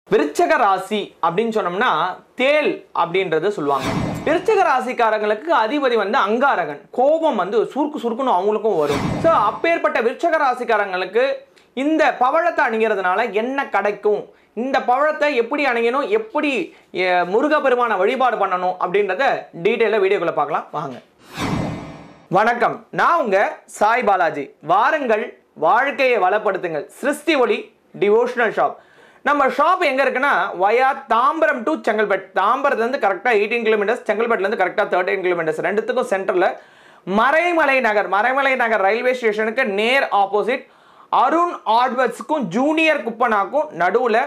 விருச்சக ராசி அப்படின்னு சொன்னோம்னா தேல் அப்படின்றது சொல்லுவாங்க விருச்சக ராசிக்காரங்களுக்கு அதிபதி வந்து அங்காரகன் கோபம் வந்து சுருக்கு சுருக்குன்னு அவங்களுக்கும் வரும் ஸோ அப்பேற்பட்ட விருச்சக ராசிக்காரங்களுக்கு இந்த பவழத்தை அணிகிறதுனால என்ன கிடைக்கும் இந்த பவழத்தை எப்படி அணியணும் எப்படி அஹ், முருகப்பெருமான வழிபாடு பண்ணணும் அப்படின்றத டீட்டெயிலாக வீடியோக்குள்ள பார்க்கலாம் வாங்க வணக்கம் நான் உங்க சாய் பாலாஜி வாருங்கள் வாழ்க்கையை வளப்படுத்துங்கள் சிருஷ்டி ஒளி டிவோஷனல் ஷாப் நம்ம ஷாப் எங்க இருக்குன்னா வயா தாம்பரம் டு செங்கல்பட் தாம்பரத்துலேருந்து கரெக்டாக எயிட்டீன் கிலோமீட்டர்ஸ் செங்கல்பட்டுலேருந்து கரெக்டாக தேர்ட்டீன் கிலோமீட்டர்ஸ் ரெண்டுத்துக்கும் சென்டரில் மறைமலை நகர் மறைமலை நகர் ரயில்வே ஸ்டேஷனுக்கு நேர் ஆப்போசிட் அருண் ஆட்வர்ட்ஸுக்கும் ஜூனியர் குப்பனாக்கும் நடுவில்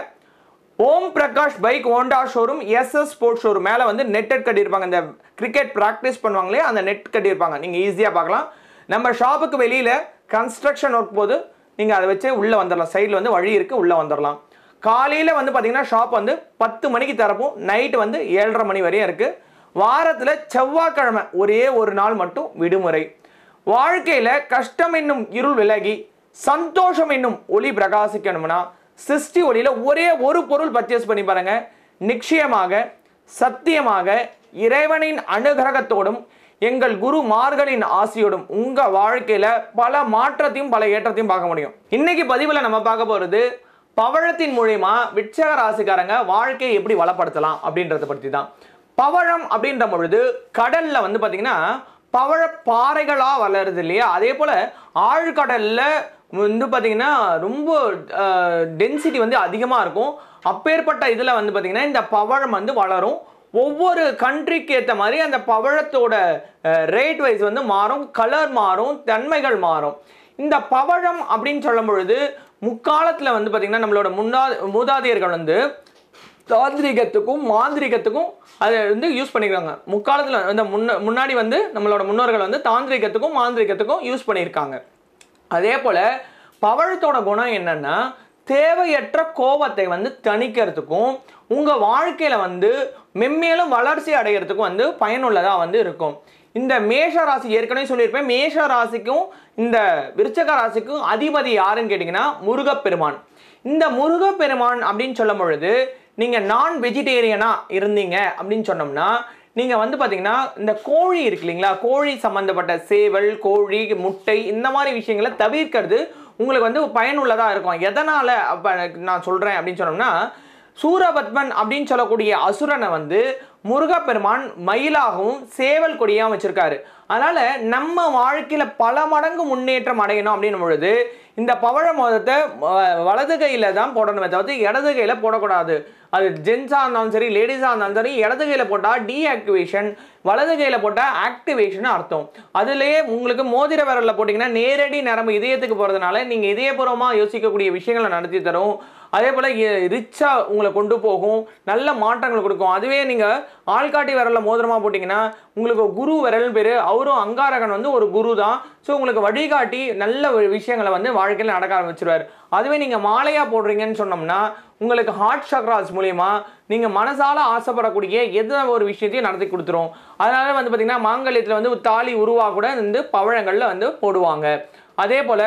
Om Prakash bike Honda showroom SS sports showroom மேலே வந்து நெட்டட் கட்டியிருப்பாங்க இந்த கிரிக்கெட் ப்ராக்டிஸ் பண்ணுவாங்களே அந்த நெட் கட்டியிருப்பாங்க நீங்கள் ஈஸியாக பார்க்கலாம் நம்ம ஷாப்புக்கு வெளியில் கன்ஸ்ட்ரக்ஷன் ஒர்க் போது நீங்கள் அதை வச்சு உள்ளே வந்துடலாம் சைடில் வந்து வழி இருக்குது உள்ளே வந்துடலாம் காலையில் வந்து பார்த்தீங்கன்னா ஷாப் வந்து பத்து மணிக்கு திறப்போம் நைட்டு வந்து ஏழரை மணி வரையும் இருக்குது வாரத்தில் செவ்வாய்க்கிழமை ஒரே ஒரு நாள் மட்டும் விடுமுறை வாழ்க்கையில் கஷ்டம் என்னும் இருள் விலகி சந்தோஷம் என்னும் ஒளி பிரகாசிக்கணும்னா சிருஷ்டி ஒளியில் ஒரே ஒரு பொருள் பர்ச்சேஸ் பண்ணி பாருங்க நிச்சயமாக சத்தியமாக இறைவனின் அனுகிரகத்தோடும் எங்கள் குரு மார்களின் ஆசியோடும் உங்க வாழ்க்கையில பல மாற்றத்தையும் பல ஏற்றத்தையும் பார்க்க முடியும் இன்னைக்கு பதிவில் நம்ம பார்க்க போறது பவழத்தின் மூலியமா விட்சக ராசிக்காரங்க வாழ்க்கையை எப்படி வளப்படுத்தலாம் அப்படின்றத பற்றி தான் பவழம் அப்படின்ற பொழுது கடல்ல வந்து பாத்தீங்கன்னா பவழ பாறைகளா வளருது இல்லையா அதே போல ஆழ்கடல்ல வந்து பாத்தீங்கன்னா ரொம்ப டென்சிட்டி வந்து அதிகமா இருக்கும் அப்பேற்பட்ட இதுல வந்து பாத்தீங்கன்னா இந்த பவழம் வந்து வளரும் ஒவ்வொரு கண்ட்ரிக்கு ஏற்ற மாதிரி அந்த பவழத்தோட ரேட் வைஸ் வந்து மாறும் கலர் மாறும் தன்மைகள் மாறும் இந்த பவழம் அப்படின்னு சொல்லும் பொழுது முக்காலத்தில் வந்து பார்த்திங்கன்னா நம்மளோட முன்னா மூதாதையர்கள் வந்து தாந்திரிகத்துக்கும் மாந்திரிகத்துக்கும் அதை வந்து யூஸ் பண்ணிக்கிறாங்க முக்காலத்தில் இந்த முன்ன முன்னாடி வந்து நம்மளோட முன்னோர்கள் வந்து தாந்திரிகத்துக்கும் மாந்திரிகத்துக்கும் யூஸ் பண்ணியிருக்காங்க அதே போல் பவழத்தோட குணம் என்னன்னா தேவையற்ற கோபத்தை வந்து தணிக்கிறதுக்கும் உங்கள் வாழ்க்கையில் வந்து மென்மேலும் வளர்ச்சி அடைகிறதுக்கும் வந்து பயனுள்ளதாக வந்து இருக்கும் இந்த மேஷ ராசி ஏற்கனவே சொல்லியிருப்பேன் மேஷ ராசிக்கும் இந்த விருச்சக ராசிக்கும் அதிபதி யாருன்னு கேட்டிங்கன்னா முருகப்பெருமான் இந்த முருகப்பெருமான் அப்படின்னு சொல்லும் பொழுது நீங்கள் நான் வெஜிடேரியனாக இருந்தீங்க அப்படின்னு சொன்னோம்னா நீங்கள் வந்து பார்த்தீங்கன்னா இந்த கோழி இருக்கு இல்லைங்களா கோழி சம்மந்தப்பட்ட சேவல் கோழி முட்டை இந்த மாதிரி விஷயங்களை தவிர்க்கிறது உங்களுக்கு வந்து பயனுள்ளதாக இருக்கும் எதனால் அப்போ நான் சொல்கிறேன் அப்படின்னு சொன்னோம்னா சூரபத்மன் அப்படின்னு சொல்லக்கூடிய அசுரனை வந்து முருகப்பெருமான் மயிலாகவும் சேவல் கொடியாகவும் வச்சிருக்காரு அதனால நம்ம வாழ்க்கையில பல மடங்கு முன்னேற்றம் அடையணும் அப்படின்னும் பொழுது இந்த பவழ மோதத்தை அஹ், வலது கையில தான் போடணுமே தவிர்த்து இடது கையில போடக்கூடாது அது ஜென்ஸாக இருந்தாலும் சரி லேடிஸாக இருந்தாலும் சரி இடது கையில் போட்டால் டீஆக்டிவேஷன் வலது கையில் போட்டால் ஆக்டிவேஷன் அர்த்தம் அதுலேயே உங்களுக்கு மோதிர விரலில் போட்டிங்கன்னா நேரடி நரம்பு இதயத்துக்கு போகிறதுனால நீங்கள் இதயபூர்வமாக யோசிக்கக்கூடிய விஷயங்களை நடத்தி தரும் அதே போல் ரிச்சாக உங்களை கொண்டு போகும் நல்ல மாற்றங்கள் கொடுக்கும் அதுவே நீங்கள் ஆள்காட்டி விரலில் மோதிரமாக போட்டிங்கன்னா உங்களுக்கு குரு விரல் பேர் அவரும் அங்காரகன் வந்து ஒரு குரு தான் ஸோ உங்களுக்கு வழிகாட்டி நல்ல ஒரு விஷயங்களை வந்து வாழ்க்கையில் நடக்க ஆரம்பிச்சிருவார் அதுவே நீங்கள் மாலையாக போடுறீங்கன்னு சொன்னோம்னா உங்களுக்கு ஹார்ட் சக்ராஸ் மூலியமா நீங்கள் மனசால ஆசைப்படக்கூடிய எந்த ஒரு விஷயத்தையும் நடத்தி கொடுத்துரும் அதனால வந்து பார்த்தீங்கன்னா மாங்கல்யத்தில் வந்து ஒரு தாலி உருவா கூட வந்து பவழங்களில் வந்து போடுவாங்க அதே போல்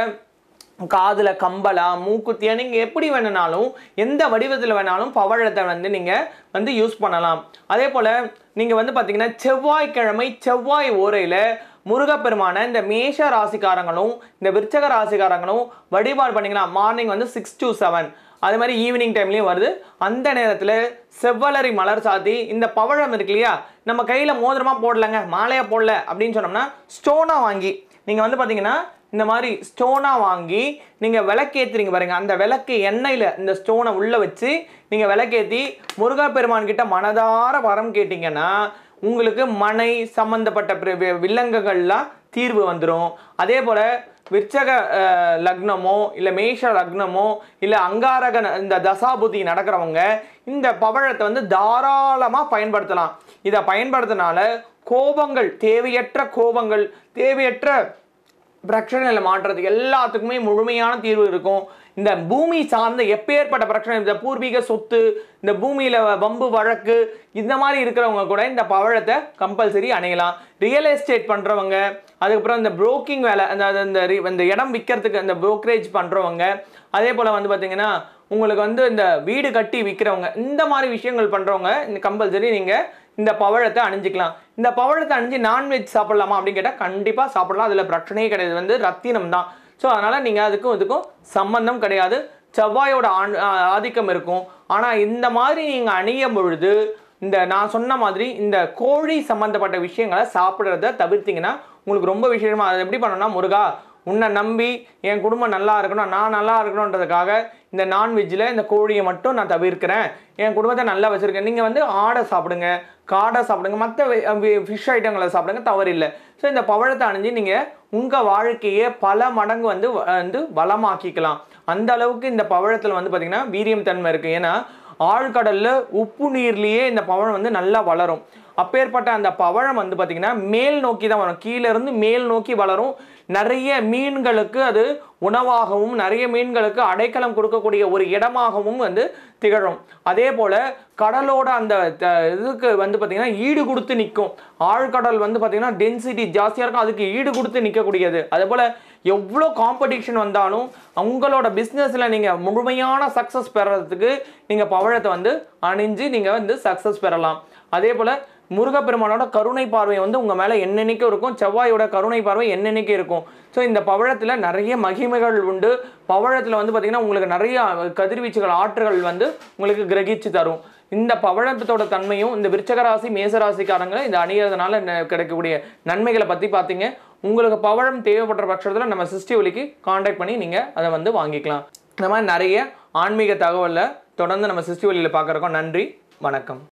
காதில் கம்பலா மூக்குத்தியா நீங்கள் எப்படி வேணுனாலும் எந்த வடிவத்தில் வேணாலும் பவழத்தை வந்து நீங்கள் வந்து யூஸ் பண்ணலாம் அதே போல் நீங்கள் வந்து பார்த்தீங்கன்னா செவ்வாய்க்கிழமை செவ்வாய் ஓரையில் முருகப்பெருமான இந்த மேஷ ராசிக்காரங்களும் இந்த விருச்சக ராசிக்காரங்களும் வழிபாடு பண்ணிக்கலாம் மார்னிங் வந்து சிக்ஸ் to செவன் அதே மாதிரி ஈவினிங் டைம்லேயும் வருது அந்த நேரத்தில் செவ்வலரி மலர் சாத்தி இந்த பவழம் இருக்கு இல்லையா நம்ம கையில் மோதிரமாக போடலங்க மாலையாக போடல அப்படின்னு சொன்னோம்னா ஸ்டோனாக வாங்கி நீங்கள் வந்து பார்த்தீங்கன்னா இந்த மாதிரி ஸ்டோனாக வாங்கி நீங்கள் விளக்கேற்றுறீங்க பாருங்க அந்த விளக்கு எண்ணெயில் இந்த ஸ்டோனை உள்ளே வச்சு நீங்கள் விளக்கேற்றி முருகப்பெருமான் கிட்ட மனதார வரம் கேட்டிங்கன்னா உங்களுக்கு மனை சம்பந்தப்பட்ட பிர- வி- வில்லங்கங்கள்லாம் தீர்வு வந்துடும் அதே போல் விருச்சக அஹ், லக்னமோ இல்லை மேஷ லக்னமோ இல்லை அங்காரக ந- இந்த தசாபுதி நடக்கிறவங்க இந்த பவழத்தை வந்து தாராளமாக பயன்படுத்தலாம் இதை பயன்படுத்தினால கோபங்கள் தேவையற்ற கோபங்கள் தேவையற்ற பிரச்சனைகளை மாற்றுறதுக்கு எல்லாத்துக்குமே முழுமையான தீர்வு இருக்கும் இந்த பூமி சார்ந்த எப்பேற்பட்ட பிரச்சனை இந்த பூர்வீக சொத்து இந்த பூமியில் வம்பு வழக்கு இந்த மாதிரி இருக்கிறவங்க கூட இந்த பவழத்தை கம்பல்சரி அணையலாம் ரியல் எஸ்டேட் பண்ணுறவங்க அதுக்கப்புறம் இந்த புரோக்கிங் வேலை அந்த அந்த- இந்த ரி- இந்த இடம் விற்கிறதுக்கு அந்த brokerage பண்ணுறவங்க அதே போல் வந்து பார்த்தீங்கன்னா உங்களுக்கு வந்து இந்த வீடு கட்டி விற்கிறவங்க இந்த மாதிரி விஷயங்கள் பண்ணுறவங்க இந்த கம்பல்சரி நீங்கள் இந்த பவழத்தை அணிஞ்சிக்கலாம் இந்த பவழத்தை அணிஞ்சு நான்வெஜ் சாப்பிடலாமா அப்படின்னு கேட்டால் கண்டிப்பாக சாப்பிடலாம் அதில் பிரச்சனையே கிடையாது வந்து ரத்தினம் தான் ஸோ அதனால் நீங்கள் அதுக்கும் இதுக்கும் சம்பந்தம் கிடையாது செவ்வாயோட ஆண்- ஆ- ஆதிக்கம் இருக்கும் ஆனால் இந்த மாதிரி நீங்கள் அணியும் பொழுது இந்த நான் சொன்ன மாதிரி இந்த கோழி சம்பந்தப்பட்ட விஷயங்களை சாப்பிட்றத தவிர்த்தீங்கன்னா உங்களுக்கு ரொம்ப விஷயமா அதை எப்படி பண்ணணும்னா முருகா உன்னை நம்பி என் குடும்பம் நல்லா இருக்கணும் நான் நல்லா இருக்கணுன்றதுக்காக இந்த நான்வெஜ்ஜில் இந்த கோழியை மட்டும் நான் தவிர்க்கிறேன் என் குடும்பத்தை நல்லா வச்சுருக்கேன் நீங்கள் வந்து ஆடை சாப்பிடுங்க காடை சாப்பிடுங்க மற்ற ஃபிஷ் ஐட்டங்களை சாப்பிடுங்க தவறில்லை ஸோ இந்த பவழத்தை அணிஞ்சு நீங்கள் உங்கள் வாழ்க்கையை பல மடங்கு வந்து வ- வந்து வளமாக்கிக்கலாம் அந்த அளவுக்கு இந்த பவழத்தில் வந்து பார்த்திங்கன்னா வீரியம் தன்மை இருக்குது ஏன்னா ஆழ்கடல்ல உப்பு நீர்லேயே இந்த பவழம் வந்து நல்லா வளரும் அப்பேற்பட்ட அந்த பவழம் வந்து பார்த்திங்கன்னா மேல் நோக்கி தான் வரும் கீழே இருந்து மேல் நோக்கி வளரும் நிறைய மீன்களுக்கு அது உணவாகவும் நிறைய மீன்களுக்கு அடைக்கலம் கொடுக்கக்கூடிய ஒரு இடமாகவும் வந்து திகழும் அதே போல் கடலோட அந்த த- இதுக்கு வந்து பார்த்திங்கன்னா ஈடு கொடுத்து நிற்கும் ஆழ்கடல் வந்து பார்த்திங்கன்னா டென்சிட்டி ஜாஸ்தியாக இருக்கும் அதுக்கு ஈடு கொடுத்து நிற்கக்கூடியது அதே போல் எவ்வளோ காம்படிஷன் வந்தாலும் உங்களோட பிஸ்னஸில் நீங்கள் முழுமையான சக்ஸஸ் பெறறதுக்கு நீங்கள் பவழத்தை வந்து அணிஞ்சு நீங்கள் வந்து சக்ஸஸ் பெறலாம் அதே போல் முருகப்பெருமானோட கருணை பார்வை வந்து உங்கள் மேலே என்னென்னைக்கும் இருக்கும் செவ்வாயோட கருணை பார்வை என்னென்னைக்கும் இருக்கும் ஸோ இந்த பவழத்தில் நிறைய மகிமைகள் உண்டு பவழத்தில் வந்து பார்த்திங்கன்னா உங்களுக்கு நிறைய கதிர்வீச்சுகள் ஆற்றுகள் வந்து உங்களுக்கு கிரகிச்சு தரும் இந்த பவழத்தோட தன்மையும் இந்த விருச்சகராசி மேசராசிக்காரங்க இந்த அணியறதுனால ந- கிடைக்கக்கூடிய நன்மைகளை பற்றி பார்த்தீங்க உங்களுக்கு பவழம் தேவைப்படுற பட்சத்தில் நம்ம சிஸ்டி ஒலிக்கு காண்டாக்ட் பண்ணி நீங்கள் அதை வந்து வாங்கிக்கலாம் இந்த மாதிரி நிறைய ஆன்மீக தகவலை தொடர்ந்து நம்ம சிஸ்டி ஒலியில் பார்க்குறோம் நன்றி வணக்கம்